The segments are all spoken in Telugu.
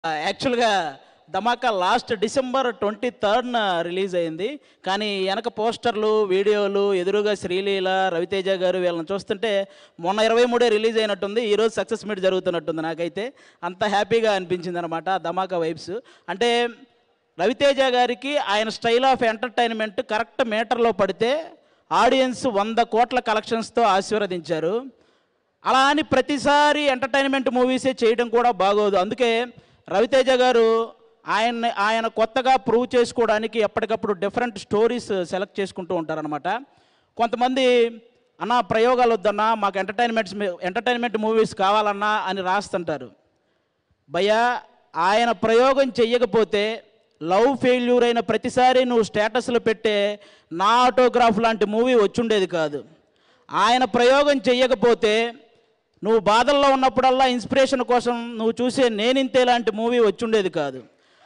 యాక్చువల్గా ధమాకా లాస్ట్ డిసెంబర్ ట్వంటీ థర్డ్న రిలీజ్ అయింది కానీ వెనక పోస్టర్లు వీడియోలు ఎదురుగా శ్రీలీల రవితేజ గారు వీళ్ళని చూస్తుంటే మొన్న ఇరవై మూడే రిలీజ్ అయినట్టుంది ఈరోజు సక్సెస్ మీట్ జరుగుతున్నట్టుంది నాకైతే అంత హ్యాపీగా అనిపించింది అనమాట ధమాకా వైబ్స్ అంటే రవితేజ గారికి ఆయన స్టైల్ ఆఫ్ ఎంటర్టైన్మెంట్ కరెక్ట్ మీటర్లో పడితే ఆడియన్స్ వంద కోట్ల కలెక్షన్స్తో ఆశీర్వదించారు అలా అని ప్రతిసారి ఎంటర్టైన్మెంట్ మూవీసే చేయడం కూడా బాగోదు అందుకే రవితేజ గారు ఆయన ఆయన కొత్తగా ప్రూవ్ చేసుకోవడానికి ఎప్పటికప్పుడు డిఫరెంట్ స్టోరీస్ సెలెక్ట్ చేసుకుంటూ ఉంటారనమాట కొంతమంది అన్న ప్రయోగాలు వద్దన్నా మాకు ఎంటర్టైన్మెంట్స్ ఎంటర్టైన్మెంట్ మూవీస్ కావాలన్నా అని రాస్తుంటారు భయ ఆయన ప్రయోగం చెయ్యకపోతే లవ్ ఫెయిల్యూర్ అయిన ప్రతిసారి నువ్వు స్టేటస్లో పెట్టే నా ఆటోగ్రాఫ్ లాంటి మూవీ వచ్చుండేది కాదు ఆయన ప్రయోగం చెయ్యకపోతే నువ్వు బాధల్లో ఉన్నప్పుడల్లా ఇన్స్పిరేషన్ కోసం నువ్వు చూసే నేనింతే లాంటి మూవీ వచ్చుండేది కాదు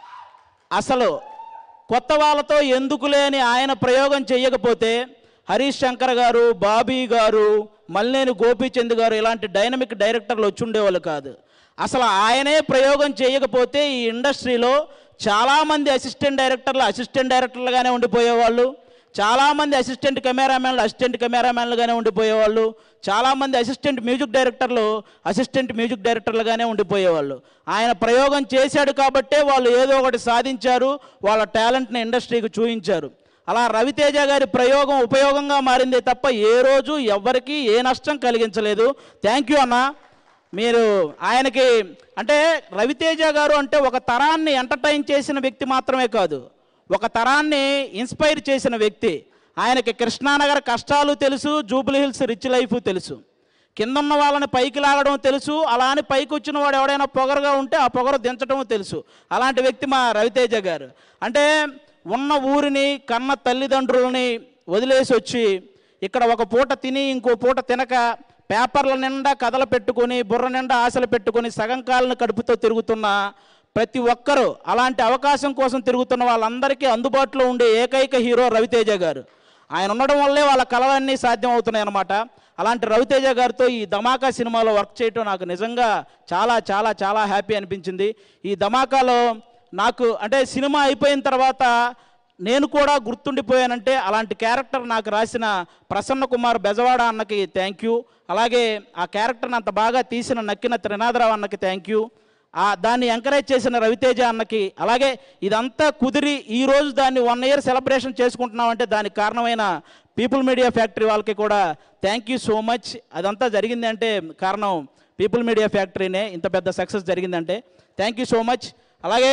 అసలు కొత్త వాళ్ళతో ఎందుకు లేని ఆయన ప్రయోగం చేయకపోతే హరీష్ శంకర్ గారు బాబీ గారు మల్లేని గోపీచంద్ గారు ఇలాంటి డైనమిక్ డైరెక్టర్లు వచ్చి ఉండేవాళ్ళు కాదు అసలు ఆయనే ప్రయోగం చేయకపోతే ఈ ఇండస్ట్రీలో చాలామంది అసిస్టెంట్ డైరెక్టర్లు అసిస్టెంట్ డైరెక్టర్లుగానే ఉండిపోయేవాళ్ళు చాలామంది అసిస్టెంట్ కెమెరామెన్లు అసిస్టెంట్ కెమెరామెన్లుగానే ఉండిపోయేవాళ్ళు చాలామంది అసిస్టెంట్ మ్యూజిక్ డైరెక్టర్లు అసిస్టెంట్ మ్యూజిక్ డైరెక్టర్లుగానే ఉండిపోయేవాళ్ళు ఆయన ప్రయోగం చేశాడు కాబట్టే వాళ్ళు ఏదో ఒకటి సాధించారు వాళ్ళ టాలెంట్ని ఇండస్ట్రీకి చూపించారు అలా రవితేజ గారి ప్రయోగం ఉపయోగంగా మారిందే తప్ప ఏ రోజు ఎవ్వరికీ ఏ నష్టం కలిగించలేదు థ్యాంక్ యూ అన్న మీరు ఆయనకి అంటే రవితేజ గారు అంటే ఒక తరాన్ని ఎంటర్టైన్ చేసిన వ్యక్తి మాత్రమే కాదు ఒక తరాన్ని ఇన్స్పైర్ చేసిన వ్యక్తి ఆయనకి కృష్ణానగర్ కష్టాలు తెలుసు జూబ్లీ హిల్స్ రిచ్ లైఫ్ తెలుసు కింద ఉన్న వాళ్ళని పైకి లాగడం తెలుసు అలా అని పైకి వచ్చిన వాడు ఎవడైనా పొగరుగా ఉంటే ఆ పొగరు దించడం తెలుసు అలాంటి వ్యక్తి మా రవితేజ గారు అంటే ఉన్న ఊరిని కన్న తల్లిదండ్రులని వదిలేసి వచ్చి ఇక్కడ ఒక పూట తిని ఇంకో పూట తినక పేపర్ల నిండా కథలు పెట్టుకొని బుర్ర నిండా ఆశలు పెట్టుకొని సగం కాలను కడుపుతో తిరుగుతున్న ప్రతి ఒక్కరూ అలాంటి అవకాశం కోసం తిరుగుతున్న వాళ్ళందరికీ అందుబాటులో ఉండే ఏకైక హీరో రవితేజ గారు ఆయన ఉండడం వల్లే వాళ్ళ కళలన్నీ సాధ్యం అవుతున్నాయి అన్నమాట అలాంటి రవితేజ గారితో ఈ ధమాకా సినిమాలో వర్క్ చేయటం నాకు నిజంగా చాలా చాలా చాలా హ్యాపీ అనిపించింది ఈ ధమాకాలో నాకు అంటే సినిమా అయిపోయిన తర్వాత నేను కూడా గుర్తుండిపోయానంటే అలాంటి క్యారెక్టర్ నాకు రాసిన ప్రసన్న కుమార్ బెజవాడ అన్నకి థ్యాంక్ యూ అలాగే ఆ క్యారెక్టర్ని అంత బాగా తీసిన నక్కిన త్రినాథరావు అన్నకి థ్యాంక్ యూ ఆ దాన్ని ఎంకరేజ్ చేసిన రవితేజ అన్నకి అలాగే ఇదంతా కుదిరి ఈ రోజు దాన్ని వన్ ఇయర్ సెలబ్రేషన్ చేసుకుంటున్నామంటే దానికి కారణమైన పీపుల్ మీడియా ఫ్యాక్టరీ వాళ్ళకి కూడా థ్యాంక్ యూ సో మచ్ అదంతా జరిగింది అంటే కారణం పీపుల్ మీడియా ఫ్యాక్టరీనే ఇంత పెద్ద సక్సెస్ జరిగిందంటే థ్యాంక్ యూ సో మచ్ అలాగే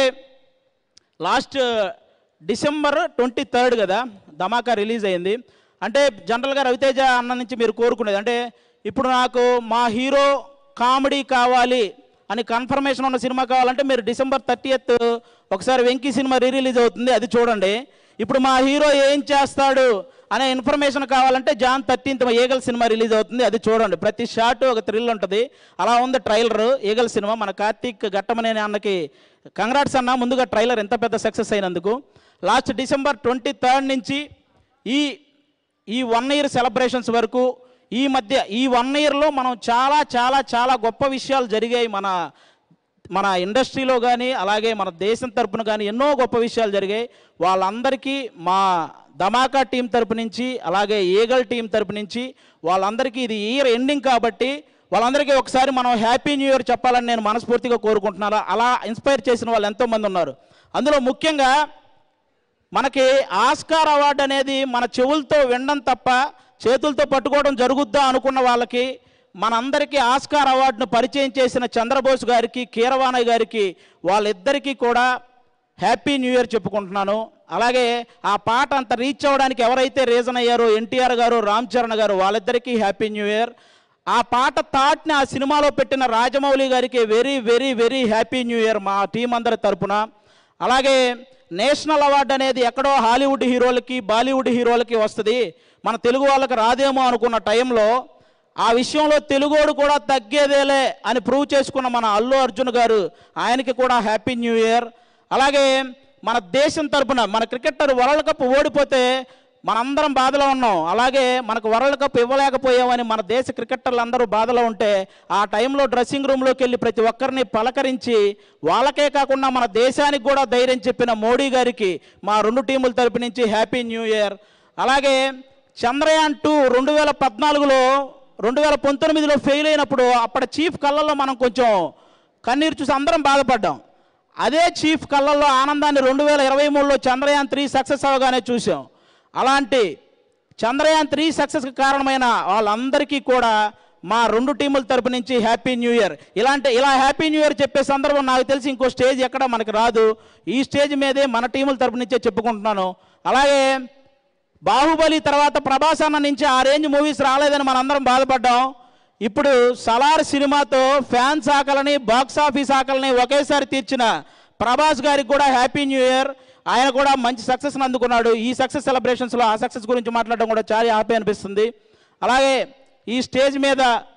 లాస్ట్ డిసెంబర్ ట్వంటీ థర్డ్ కదా ధమాకా రిలీజ్ అయింది అంటే జనరల్గా రవితేజ అన్న నుంచి మీరు కోరుకునేది అంటే ఇప్పుడు నాకు మా హీరో కామెడీ కావాలి అని కన్ఫర్మేషన్ ఉన్న సినిమా కావాలంటే మీరు డిసెంబర్ థర్టీయత్ ఒకసారి వెంకీ సినిమా రీ రిలీజ్ అవుతుంది అది చూడండి ఇప్పుడు మా హీరో ఏం చేస్తాడు అనే ఇన్ఫర్మేషన్ కావాలంటే జాన్ థర్టీన్త్ ఈగల్ సినిమా రిలీజ్ అవుతుంది అది చూడండి ప్రతి షాట్ ఒక థ్రిల్ ఉంటుంది అలా ఉంది ట్రైలర్ ఈగల్ సినిమా మన కార్తీక్ ఘట్టమనేని అన్నకి కంగ్రాట్స్ అన్న ముందుగా ట్రైలర్ ఎంత పెద్ద సక్సెస్ అయినందుకు లాస్ట్ డిసెంబర్ ట్వంటీ థర్డ్ నుంచి ఈ ఈ వన్ ఇయర్ సెలబ్రేషన్స్ వరకు ఈ మధ్య ఈ వన్ ఇయర్లో మనం చాలా చాలా చాలా గొప్ప విషయాలు జరిగాయి మన మన ఇండస్ట్రీలో కానీ అలాగే మన దేశం తరపున కానీ ఎన్నో గొప్ప విషయాలు జరిగాయి వాళ్ళందరికీ మా ధమాకా టీం తరపు నుంచి అలాగే ఈగల్ టీం తరపు నుంచి వాళ్ళందరికీ ఇది ఇయర్ ఎండింగ్ కాబట్టి వాళ్ళందరికీ ఒకసారి మనం హ్యాపీ న్యూ ఇయర్ చెప్పాలని నేను మనస్ఫూర్తిగా కోరుకుంటున్నాను అలా ఇన్స్పైర్ చేసిన వాళ్ళు ఎంతోమంది ఉన్నారు అందులో ముఖ్యంగా మనకి ఆస్కార్ అవార్డు అనేది మన చెవులతో వినడం తప్ప చేతులతో పట్టుకోవడం జరుగుద్దా అనుకున్న వాళ్ళకి మనందరికీ ఆస్కార్ అవార్డును పరిచయం చేసిన చంద్రబోస్ గారికి కీరవాణయ్య గారికి వాళ్ళిద్దరికీ కూడా హ్యాపీ న్యూ ఇయర్ చెప్పుకుంటున్నాను అలాగే ఆ పాట అంత రీచ్ అవ్వడానికి ఎవరైతే రీజన్ అయ్యారో ఎన్టీఆర్ గారు రామ్ చరణ్ గారు వాళ్ళిద్దరికీ హ్యాపీ న్యూ ఇయర్ ఆ పాట థాట్ని ఆ సినిమాలో పెట్టిన రాజమౌళి గారికి very very very happy new year మా టీం అందరి తరపున అలాగే నేషనల్ అవార్డు అనేది ఎక్కడో హాలీవుడ్ హీరోలకి బాలీవుడ్ హీరోలకి వస్తుంది మన తెలుగు వాళ్ళకి రాదేమో అనుకున్న టైంలో ఆ విషయంలో తెలుగోడు కూడా తగ్గేదేలే అని ప్రూవ్ చేసుకున్న మన అల్లు అర్జున్ గారు ఆయనకి కూడా హ్యాపీ న్యూ ఇయర్ అలాగే మన దేశం తరపున మన క్రికెటర్ వరల్డ్ కప్ ఓడిపోతే మనందరం బాధలో ఉన్నాం అలాగే మనకు వరల్డ్ కప్ ఇవ్వలేకపోయామని మన దేశ క్రికెటర్లు అందరూ బాధలో ఉంటే ఆ టైంలో డ్రెస్సింగ్ రూమ్లోకి వెళ్ళి ప్రతి ఒక్కరిని పలకరించి వాళ్ళకే కాకుండా మన దేశానికి కూడా ధైర్యం చెప్పిన మోడీ గారికి మా రెండు టీముల తరపు నుంచి హ్యాపీ న్యూ ఇయర్ అలాగే చంద్రయాన్ టూ రెండు వేల పద్నాలుగులో రెండు వేల పంతొమ్మిదిలో ఫెయిల్ అయినప్పుడు అప్పటి చీఫ్ కళ్ళల్లో మనం కొంచెం కన్నీరు చూసి అందరం బాధపడ్డాం అదే చీఫ్ కళ్ళల్లో ఆనందాన్ని రెండు వేల ఇరవై మూడులో చంద్రయాన్ త్రీ సక్సెస్ అవగానే చూసాం అలాంటి చంద్రయాన్ త్రీ సక్సెస్కి కారణమైన వాళ్ళందరికీ కూడా మా రెండు టీముల తరపు నుంచి హ్యాపీ న్యూ ఇయర్ ఇలాంటి ఇలా హ్యాపీ న్యూ ఇయర్ చెప్పే సందర్భం నాకు తెలిసి ఇంకో స్టేజ్ ఎక్కడ మనకి రాదు ఈ స్టేజ్ మీదే మన టీముల తరపు నుంచే చెప్పుకుంటున్నాను అలాగే బాహుబలి తర్వాత ప్రభాస్ అన్న నుంచి ఆ రేంజ్ మూవీస్ రాలేదని మనందరం బాధపడ్డాం ఇప్పుడు సలార్ సినిమాతో ఫ్యాన్స్ ఆకలని బాక్స్ ఆఫీస్ ఆకలని ఒకేసారి తీర్చిన ప్రభాస్ గారికి కూడా హ్యాపీ న్యూ ఇయర్ ఆయన కూడా మంచి సక్సెస్ అందుకున్నాడు ఈ సక్సెస్ సెలబ్రేషన్స్లో ఆ సక్సెస్ గురించి మాట్లాడడం కూడా చాలా హ్యాపీ అనిపిస్తుంది అలాగే ఈ స్టేజ్ మీద